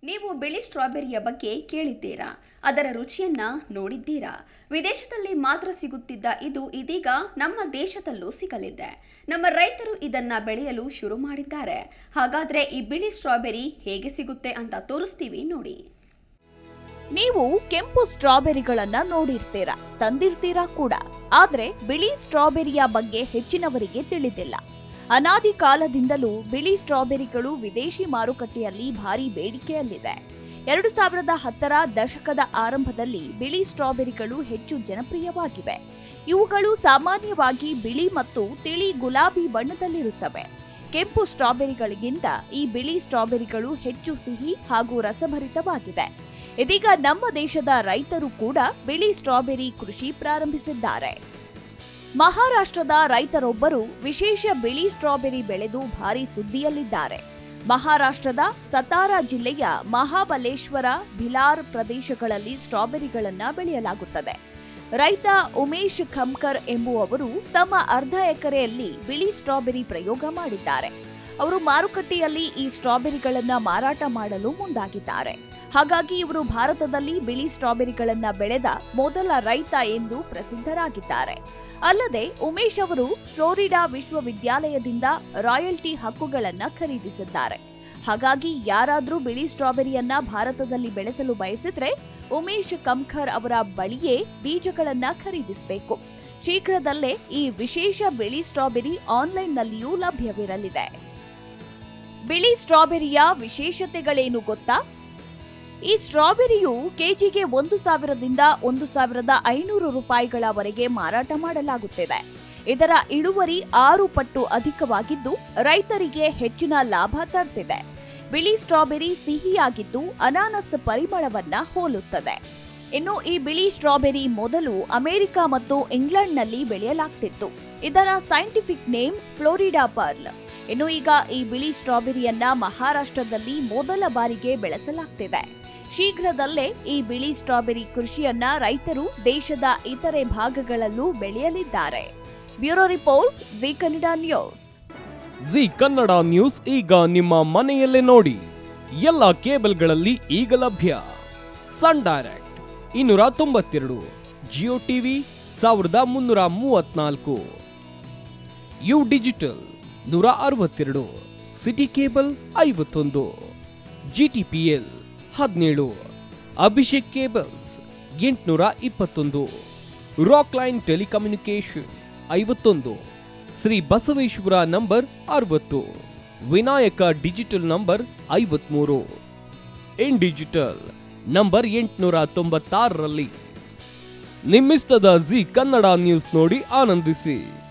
ನೀವು ಬಿಳಿ ಸ್ಟ್ರಾಬೆರಿಯ ಬಗ್ಗೆ ಕೇಳಿದ್ದೀರಾ ಅದರ ರುಚಿಯನ್ನ ನೋಡಿದ್ದೀರಾ ವಿದೇಶದಲ್ಲಿ ಮಾತ್ರ ಸಿಗುತ್ತಿದ್ದ ಇದು ಇದೀಗ ನಮ್ಮ ದೇಶದಲ್ಲೂ ಸಿಗಲಿದೆ ನಮ್ಮ ರೈತರು ಇದನ್ನ ಬೆಳೆಯಲು ಶುರು ಮಾಡಿದ್ದಾರೆ ಹಾಗಾದ್ರೆ ಈ ಬಿಳಿ ಸ್ಟ್ರಾಬೆರಿ ಹೇಗೆ ಸಿಗುತ್ತೆ ಅಂತ ತೋರಿಸ್ತೀವಿ ನೋಡಿ ನೀವು ಕೆಂಪು ಸ್ಟ್ರಾಬೆರಿಗಳನ್ನ ನೋಡಿರ್ತೀರಾ ತಂದಿರ್ತೀರಾ ಕೂಡ ಆದ್ರೆ ಬಿಳಿ ಸ್ಟ್ರಾಬೆರಿಯ ಬಗ್ಗೆ ಹೆಚ್ಚಿನವರಿಗೆ ತಿಳಿದಿಲ್ಲ ಅನಾದಿ ಕಾಲದಿಂದಲೂ ಬಿಳಿ ಸ್ಟ್ರಾಬೆರಿಗಳು ವಿದೇಶಿ ಮಾರುಕಟ್ಟೆಯಲ್ಲಿ ಭಾರಿ ಬೇಡಿಕೆಯಲ್ಲಿದೆ ಎರಡು ಸಾವಿರದ ಹತ್ತರ ದಶಕದ ಆರಂಭದಲ್ಲಿ ಬಿಳಿ ಸ್ಟ್ರಾಬೆರಿಗಳು ಹೆಚ್ಚು ಜನಪ್ರಿಯವಾಗಿವೆ ಇವುಗಳು ಸಾಮಾನ್ಯವಾಗಿ ಬಿಳಿ ಮತ್ತು ತಿಳಿ ಗುಲಾಬಿ ಬಣ್ಣದಲ್ಲಿರುತ್ತವೆ ಕೆಂಪು ಸ್ಟ್ರಾಬೆರಿಗಳಿಗಿಂತ ಈ ಬಿಳಿ ಸ್ಟ್ರಾಬೆರಿಗಳು ಹೆಚ್ಚು ಸಿಹಿ ಹಾಗೂ ರಸಭರಿತವಾಗಿದೆ ಇದೀಗ ನಮ್ಮ ದೇಶದ ರೈತರು ಕೂಡ ಬಿಳಿ ಸ್ಟ್ರಾಬೆರಿ ಕೃಷಿ ಪ್ರಾರಂಭಿಸಿದ್ದಾರೆ ಮಹಾರಾಷ್ಟ್ರದ ರೈತರೊಬ್ಬರು ವಿಶೇಷ ಬಿಳಿ ಸ್ಟ್ರಾಬೆರಿ ಬೆಳೆದು ಭಾರಿ ಸುದ್ದಿಯಲ್ಲಿದ್ದಾರೆ ಮಹಾರಾಷ್ಟ್ರದ ಸತಾರಾ ಜಿಲ್ಲೆಯ ಮಹಾಬಲೇಶ್ವರ ಭಿಲಾರ್ ಪ್ರದೇಶಗಳಲ್ಲಿ ಸ್ಟ್ರಾಬೆರಿಗಳನ್ನ ಬೆಳೆಯಲಾಗುತ್ತದೆ ರೈತ ಉಮೇಶ್ ಖಮ್ಕರ್ ಎಂಬುವವರು ತಮ್ಮ ಅರ್ಧ ಎಕರೆಯಲ್ಲಿ ಬಿಳಿ ಸ್ಟ್ರಾಬೆರಿ ಪ್ರಯೋಗ ಮಾಡಿದ್ದಾರೆ ಅವರು ಮಾರುಕಟ್ಟೆಯಲ್ಲಿ ಈ ಸ್ಟ್ರಾಬೆರಿಗಳನ್ನ ಮಾರಾಟ ಮಾಡಲು ಮುಂದಾಗಿದ್ದಾರೆ ಹಾಗಾಗಿ ಇವರು ಭಾರತದಲ್ಲಿ ಬಿಳಿ ಸ್ಟ್ರಾಬೆರಿಗಳನ್ನ ಬೆಳೆದ ಮೊದಲ ರೈತ ಎಂದು ಪ್ರಸಿದ್ಧರಾಗಿದ್ದಾರೆ ಅಲ್ಲದೆ ಉಮೇಶ್ ಅವರು ಫ್ಲೋರಿಡಾ ವಿಶ್ವವಿದ್ಯಾಲಯದಿಂದ ರಾಯಲ್ಟಿ ಹಕ್ಕುಗಳನ್ನ ಖರೀದಿಸಿದ್ದಾರೆ ಹಾಗಾಗಿ ಯಾರಾದ್ರೂ ಬಿಳಿ ಸ್ಟ್ರಾಬೆರಿಯನ್ನ ಭಾರತದಲ್ಲಿ ಬೆಳೆಸಲು ಬಯಸಿದ್ರೆ ಉಮೇಶ್ ಕಂಖರ್ ಅವರ ಬಳಿಯೇ ಬೀಜಗಳನ್ನ ಖರೀದಿಸಬೇಕು ಶೀಘ್ರದಲ್ಲೇ ಈ ವಿಶೇಷ ಬಿಳಿ ಸ್ಟ್ರಾಬೆರಿ ಆನ್ಲೈನ್ನಲ್ಲಿಯೂ ಲಭ್ಯವಿರಲಿದೆ ಬಿಳಿ ಸ್ಟ್ರಾಬೆರಿಯ ವಿಶೇಷತೆಗಳೇನು ಗೊತ್ತಾ ಈ ಸ್ಟ್ರಾಬೆರಿಯು ಕೆಜಿಗೆ ಒಂದು ಸಾವಿರದಿಂದ ಒಂದು ಸಾವಿರದ ಐನೂರು ರೂಪಾಯಿಗಳವರೆಗೆ ಮಾರಾಟ ಮಾಡಲಾಗುತ್ತಿದೆ ಇದರ ಇಳುವರಿ ಆರು ಪಟ್ಟು ಅಧಿಕವಾಗಿದ್ದು ರೈತರಿಗೆ ಹೆಚ್ಚಿನ ಲಾಭ ತರ್ತಿದೆ ಬಿಳಿ ಸ್ಟ್ರಾಬೆರಿ ಸಿಹಿಯಾಗಿದ್ದು ಅನಾನಸ್ ಪರಿಮಳವನ್ನ ಹೋಲುತ್ತದೆ ಇನ್ನು ಈ ಬಿಳಿ ಸ್ಟ್ರಾಬೆರಿ ಮೊದಲು ಅಮೆರಿಕ ಮತ್ತು ಇಂಗ್ಲೆಂಡ್ನಲ್ಲಿ ಬೆಳೆಯಲಾಗ್ತಿತ್ತು ಇದರ ಸೈಂಟಿಫಿಕ್ ನೇಮ್ ಫ್ಲೋರಿಡಾ ಪರ್ಲ್ ಇನ್ನು ಈಗ ಈ ಬಿಳಿ ಸ್ಟ್ರಾಬೆರಿಯನ್ನ ಮಹಾರಾಷ್ಟ್ರದಲ್ಲಿ ಮೊದಲ ಬಾರಿಗೆ ಬೆಳೆಸಲಾಗ್ತಿದೆ ಶೀಘ್ರದಲ್ಲೇ ಈ ಬಿಳಿ ಸ್ಟ್ರಾಬೆರಿ ಕೃಷಿಯನ್ನ ರೈತರು ದೇಶದ ಇತರೆ ಭಾಗಗಳಲ್ಲೂ ಬೆಳೆಯಲಿದ್ದಾರೆ bureau report Zee Kannada news Zee Kannada news ಈಗ ನಿಮ್ಮ ಮನೆಯಲ್ಲೇ ನೋಡಿ ಎಲ್ಲ ಕೇಬಲ್ಗಳಲ್ಲಿ ಈಗ ಲಭ್ಯ ಸನ್ ಡೈರೆಕ್ಟ್ ಇನ್ನೂರ ತೊಂಬತ್ತೆರಡು ಜಿಯೋ ಟಿವಿ ಸಾವಿರದ ಮುನ್ನೂರ ಮೂವತ್ನಾಲ್ಕು ಯು ಡಿಜಿಟಲ್ ನೂರ ಅರವತ್ತೆರಡು ಸಿಟಿ ಕೇಬಲ್ ಐವತ್ತೊಂದು ಜಿಟಿಪಿಎಲ್ ಹದಿನೇಳು ಅಭಿಷೇಕ್ ಕೇಬಲ್ಸ್ ಎಂಟುನೂರ ಇಪ್ಪತ್ತೊಂದು ರಾಕ್ ಲೈನ್ ಟೆಲಿಕಮ್ಯುನಿಕೇಶನ್ ಐವತ್ತೊಂದು ಶ್ರೀ ಬಸವೇಶ್ವರ ನಂಬರ್ ಅರವತ್ತು ವಿನಾಯಕ ಡಿಜಿಟಲ್ ನಂಬರ್ ಐವತ್ಮೂರು ಇನ್ ಡಿಜಿಟಲ್ ನಂಬರ್ ಎಂಟುನೂರ ತೊಂಬತ್ತಾರರಲ್ಲಿ ನಿಮ್ಮಿಸ್ತದ ಜಿ ಕನ್ನಡ ನ್ಯೂಸ್ ನೋಡಿ ಆನಂದಿಸಿ